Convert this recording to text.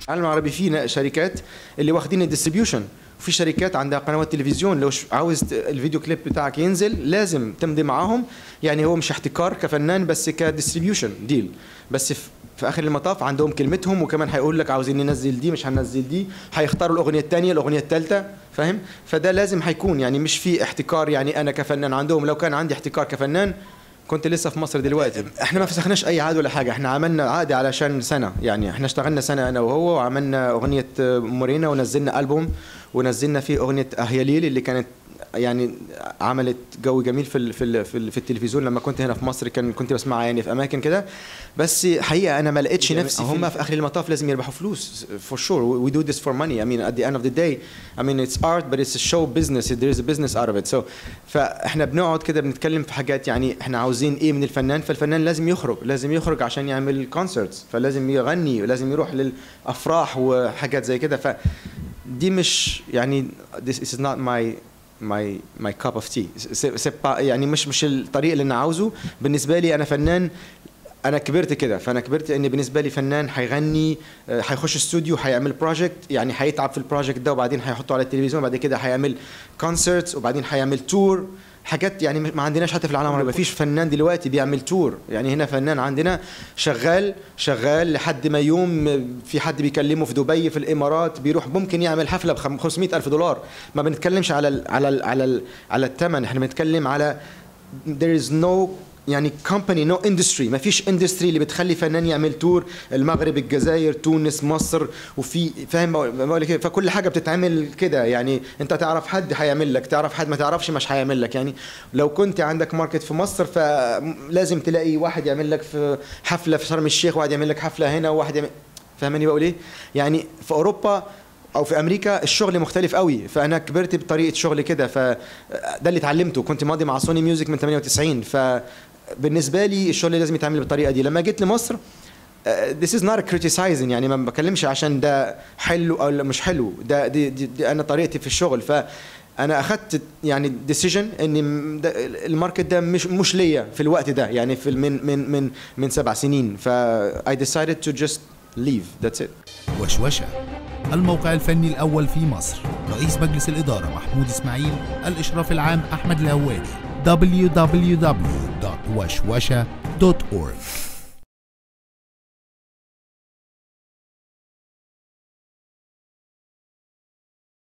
العالم العربي في شركات اللي واخدين الديستريبيوشن في شركات عندها قنوات تلفزيون لو عاوز الفيديو كليب بتاعك ينزل لازم تمضي معاهم يعني هو مش احتكار كفنان بس كديستريبيوشن ديل بس في في اخر المطاف عندهم كلمتهم وكمان هيقول لك عاوزين ننزل دي مش هننزل دي هيختاروا الاغنيه الثانيه الاغنيه الثالثه فاهم فده لازم هيكون يعني مش في احتكار يعني انا كفنان عندهم لو كان عندي احتكار كفنان كنت لسه في مصر دلوقتي احنا ما فسخناش اي عقد ولا حاجه احنا عملنا عقد علشان سنه يعني احنا اشتغلنا سنه انا وهو وعملنا اغنيه مورينا ونزلنا البوم ونزلنا فيه اغنيه اهياليل اللي كانت يعني عملت جو جميل في في في, في التلفزيون لما كنت هنا في مصر كان كنت بسمعها يعني في اماكن كده بس حقيقه انا ما لقيتش نفسي هم في اخر المطاف لازم يربحوا فلوس for sure we do this for money I mean at the end of the day I mean it's art but it's a show business there is a business out of it so فاحنا بنقعد كده بنتكلم في حاجات يعني احنا عاوزين ايه من الفنان فالفنان لازم يخرج لازم يخرج عشان يعمل كونسرتس فلازم يغني ولازم يروح للافراح وحاجات زي كده ف دي مش يعني this is not my ماي ماي كاب اوف تي يعني مش مش الطريق اللي انا عاوزه بالنسبه لي انا فنان انا كبرت كده فانا كبرت ان بالنسبه لي فنان هيغني هيخش استوديو هيعمل بروجكت يعني هيتعب في البروجكت ده وبعدين هيحطه على التلفزيون وبعد كده هيعمل كونسرتس وبعدين هيعمل تور حاجات يعني ما عندناش حتى في العالم العربي ما فيش فنان دلوقتي بيعمل تور يعني هنا فنان عندنا شغال شغال لحد ما يوم في حد بيكلمه في دبي في الامارات بيروح ممكن يعمل حفله ب 500 الف دولار ما بنتكلمش على ال على ال على ال على الثمن احنا بنتكلم على there is no يعني كومباني نو اندستري ما فيش اندستري اللي بتخلي فنان يعمل تور المغرب الجزائر تونس مصر وفي فاهم بقول لك فكل حاجه بتتعمل كده يعني انت تعرف حد هيعمل لك تعرف حد ما تعرفش مش هيعمل لك يعني لو كنت عندك ماركت في مصر فلازم تلاقي واحد يعمل لك في حفله في شرم الشيخ واحد يعمل لك حفله هنا وواحد يعمل فاهماني بقول ايه يعني في اوروبا او في امريكا الشغل مختلف قوي فانا كبرت بطريقه شغل كده فده اللي اتعلمته كنت ماضي مع سوني ميوزك من 98 ف بالنسبه لي الشغل لازم يتعمل بالطريقه دي لما جيت لمصر this is not a criticizing يعني ما بكلمش عشان ده حلو او مش حلو ده دي, دي, دي انا طريقتي في الشغل ف انا اخذت يعني ديسيجن ان الماركت ده مش مش ليا في الوقت ده يعني في من من من من سبع سنين ف I decided to just leave that's it وشوشة الموقع الفني الأول في مصر رئيس مجلس الإدارة محمود إسماعيل الإشراف العام أحمد الهواري www.washwasha.org